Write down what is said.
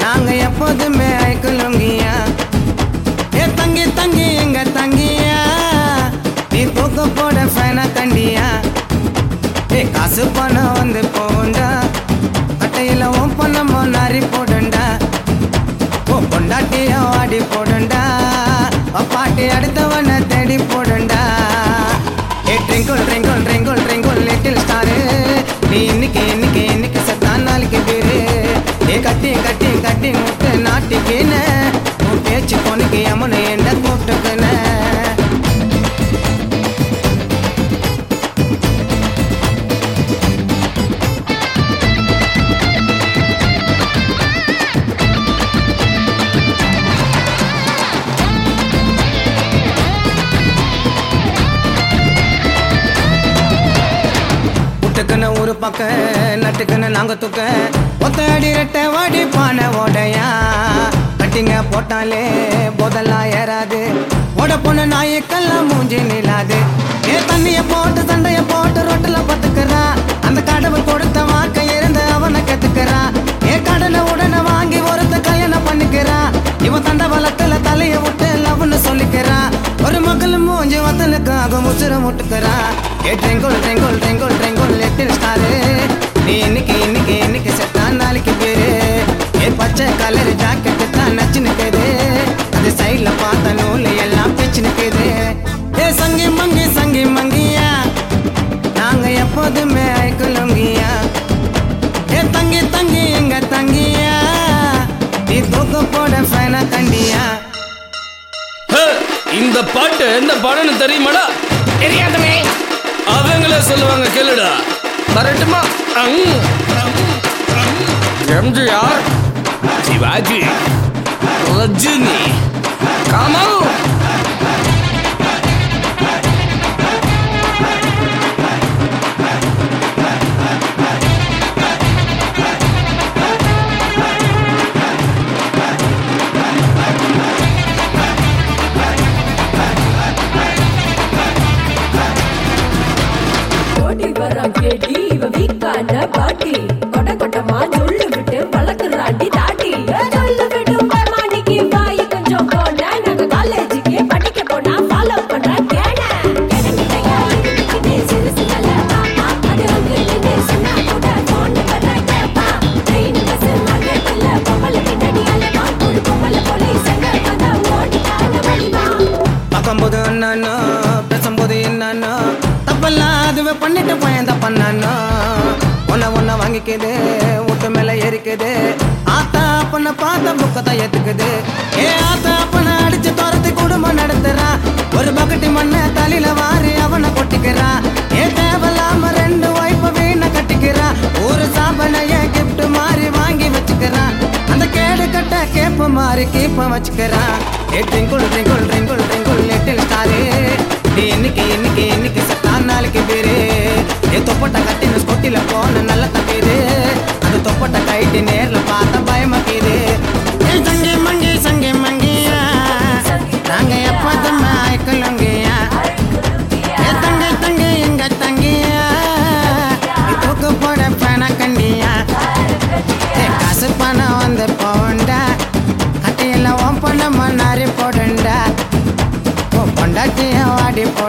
நாங்க எப்போதுமே ஐக்குலுங்கியா ஏ தங்கி தங்கி எங்க தங்கியா நீ தூக்க போட ஃபேனா கண்டியா ஏ காசு பணம் வந்து போண்டா கட்டையில உன் பணமோ நாரி போடுண்டா ஓ பொண்டாட்டிய ஆடி போடுண்டா பாட்டி அடுத்தவனை தேடி போடுண்டா ஏ twinkle twinkle twinkle twinkle little star நீ இன்னைக்கு இன்னைக்கு இன்னைக்கு செத்தான் நாளைக்கு பேரு ஏ கட்டி கட்டி கட்டி முட்டு நாட்டிக்கின்னு உன் பேச்சு பொண்ணுக்கு அம்மனு என்ன கூப்பிட்டுக்குன்னு புட்டுக்குன்னு ஒரு பக்கம் நட்டுக்குன்னு நாங்க தூக்க ஒத்த அடி ரெட்ட வாடி பானை ஓடையா கட்டிங்க போட்டாலே போதெல்லாம் ஏறாது ஓட பொண்ணு நாயக்கெல்லாம் மூஞ்சி நிலாது ஏ தண்ணிய போட்டு சண்டைய போட்டு ரொட்டுல பத்துக்கிறா அந்த கடவுள் கொடுத்த வாக்க இருந்து அவனை கத்துக்கிறா ஏ கடனை உடனே வாங்கி ஒருத்த கல்யாணம் பண்ணிக்கிறா இவன் தண்டவளத்துல தலைய விட்டு லவ்னு சொல்லிக்கிறா ஒரு மகள் மூஞ்சி வத்தலுக்காக முச்சுர முட்டுக்கிறா ஏ ட்ரெங்குள் ட்ரெங்குள் ட்ரெங்குள் ட்ரெங்குள் லிட்டில் ஸ்டாரு நீ இன்னைக்கு இன்னைக்கு இன்னைக்கு செத்தான் நாளைக்கு பேரு ஏ பச்சை கலர் ஜாக்கெட்டு தான் நச்சு நிக்குது அது சைட்ல பார்த்த நூல் எல்லாம் பிச்சு நிக்குது ஏ சங்கி மங்கி சங்கி மங்கியா நாங்க எப்போதுமே ஐக்குலுங்கியா ஏ தங்கி தங்கி எங்க தங்கியா நீ தூக்க போட ஃபேனா கண்டியா ஹே, இந்த பாட்டு எந்த படம்னு தெரியுமாடா தெரியாதமே அவங்களே சொல்லுவாங்க கேளுடா வரட்டுமா அங். எம்ஜிஆர் சிவாஜி ரஜினி கமல் ஓடி வர கேடி இவ வீக்கான பாட்டி கொட கொட்டமா சொல்லு விட்டு வளர்க்குறாண்டி தாட்டி சொல்லு விட்டு மாணிக்கு வாய் கொஞ்சம் போன நாங்க காலேஜுக்கு படிக்க போனா ஃபாலோ பண்ற கேன கேனங்கிட்டயா இதுக்கு சிறுசு நல்ல மாமா அது வந்து நின்று சொன்னா கூட போன் வர கேப்பா ட்ரெயின் பஸ் மார்க்கெட்ல பொம்பளை பின்னாடி அலைவா ஒரு பொம்பளை போலீஸ் அங்க வந்தா ஓடிட்டான வழிவா பார்க்கும்போது என்னன்னோ பேசும்போது என்னன்னோ தப்பெல்லாம் அதுவே பண்ணிட்டு போயந்த பண்ணானோ ஒன்ன ஒன்ன வாங்கிக்குது வீட்டு மேல ஏறிக்குது ஆத்தா அப்பன பார்த்த புக்கத்தை ஏத்துக்குது ஏ ஆத்தா அப்பன அடிச்சு துரத்தி குடும்பம் நடத்துறா ஒரு பக்கெட்டு மண்ணை தலையில வாரி அவனை கொட்டிக்கிறா ஏ தேவையில்லாம ரெண்டு வைப்ப வீண கட்டிக்கிறா ஒரு சாபனைய கிஃப்ட் மாதிரி வாங்கி வச்சுக்கிறா அந்த கேடு கட்ட கேப்ப மாதிரி கீப்ப வச்சுக்கிறா ஏ twinkle twinkle twinkle twinkle little star நீ இன்னைக்கு இன்னைக்கு இன்னைக்கு சத்தான் நாளைக்கு பேரு ஏ தொப்பட்ட கட்டின ஸ்கொட்டில போன நல்ல தப்பீது அந்த தொப்பட்ட கைட்டு நேர்ல பார்த்த பயமாக்கிது ஏ சங்கி மங்கி சங்கி மங்கியா நாங்க எப்போதும் ஐக்கலுங்கியா ஏ தங்கி தங்கி எங்க தங்கியா நீ தூக்கு போட பண கண்டியா ஏ காசு பணம் வந்து போண்டா கட்டியில உன் பொண்ணு மண்ணாரி போடுண்டா உன் பொண்டாட்டிய வாடி போ